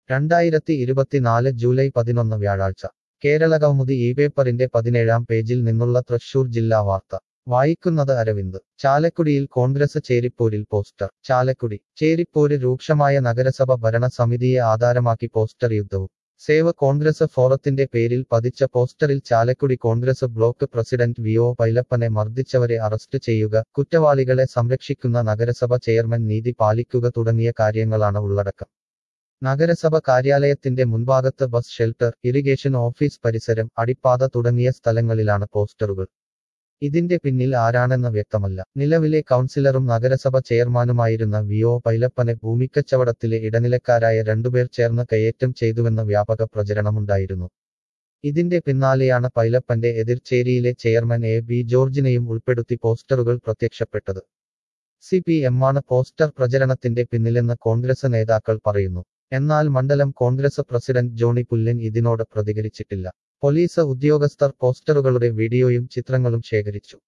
രണ്ടായിരത്തി ഇരുപത്തിനാല് ജൂലൈ പതിനൊന്ന് വ്യാഴാഴ്ച കേരള കൗമുദി ഈ പേപ്പറിന്റെ പതിനേഴാം പേജിൽ നിന്നുള്ള തൃശൂർ ജില്ലാ വാർത്ത വായിക്കുന്നത് അരവിന്ദ് ചാലക്കുടിയിൽ കോൺഗ്രസ് ചേരിപ്പോരിൽ പോസ്റ്റർ ചാലക്കുടി ചേരിപ്പോര് രൂക്ഷമായ നഗരസഭ ഭരണ സമിതിയെ ആധാരമാക്കി പോസ്റ്റർ യുദ്ധവും സേവ് കോൺഗ്രസ് ഫോറത്തിന്റെ പേരിൽ പതിച്ച പോസ്റ്ററിൽ Chalakudy Congress block president V O പൈലപ്പനെ മർദ്ദിച്ചവരെ അറസ്റ്റ് ചെയ്യുക കുറ്റവാളികളെ സംരക്ഷിക്കുന്ന നഗരസഭ ചെയർമാൻ നീതി പാലിക്കുക തുടങ്ങിയ കാര്യങ്ങളാണ് ഉള്ളടക്കം നഗരസഭ കാര്യാലയത്തിന്റെ മുൻഭാഗത്ത് ബസ് ഷെൽട്ടർ ഇറിഗേഷൻ ഓഫീസ് പരിസരം അടിപ്പാത തുടങ്ങിയ സ്ഥലങ്ങളിലാണ് പോസ്റ്ററുകൾ ഇതിന്റെ പിന്നിൽ ആരാണെന്ന് വ്യക്തമല്ല നിലവിലെ കൗൺസിലറും നഗരസഭ ചെയർമാനുമായിരുന്ന വി ഒ പൈലപ്പനെ ഭൂമിക്കച്ചവടത്തിലെ ഇടനിലക്കാരായ രണ്ടുപേർ ചേർന്ന് കയ്യേറ്റം ചെയ്തുവെന്ന വ്യാപക പ്രചരണമുണ്ടായിരുന്നു ഇതിന്റെ പിന്നാലെയാണ് പൈലപ്പന്റെ എതിർചേരിയിലെ ചെയർമാൻ എ ബി ജോർജിനെയും ഉൾപ്പെടുത്തി പോസ്റ്ററുകൾ പ്രത്യക്ഷപ്പെട്ടത് സി പി എമ്മാണ് പോസ്റ്റർ പ്രചരണത്തിന്റെ പിന്നിലെന്ന് കോൺഗ്രസ് നേതാക്കൾ പറയുന്നു എന്നാൽ മണ്ഡലം കോൺഗ്രസ് പ്രസിഡന്റ് ജോണി പുല്ലൻ ഇതിനോട് പ്രതികരിച്ചിട്ടില്ല പോലീസ് ഉദ്യോഗസ്ഥർ പോസ്റ്ററുകളുടെ വീഡിയോയും ചിത്രങ്ങളും ശേഖരിച്ചു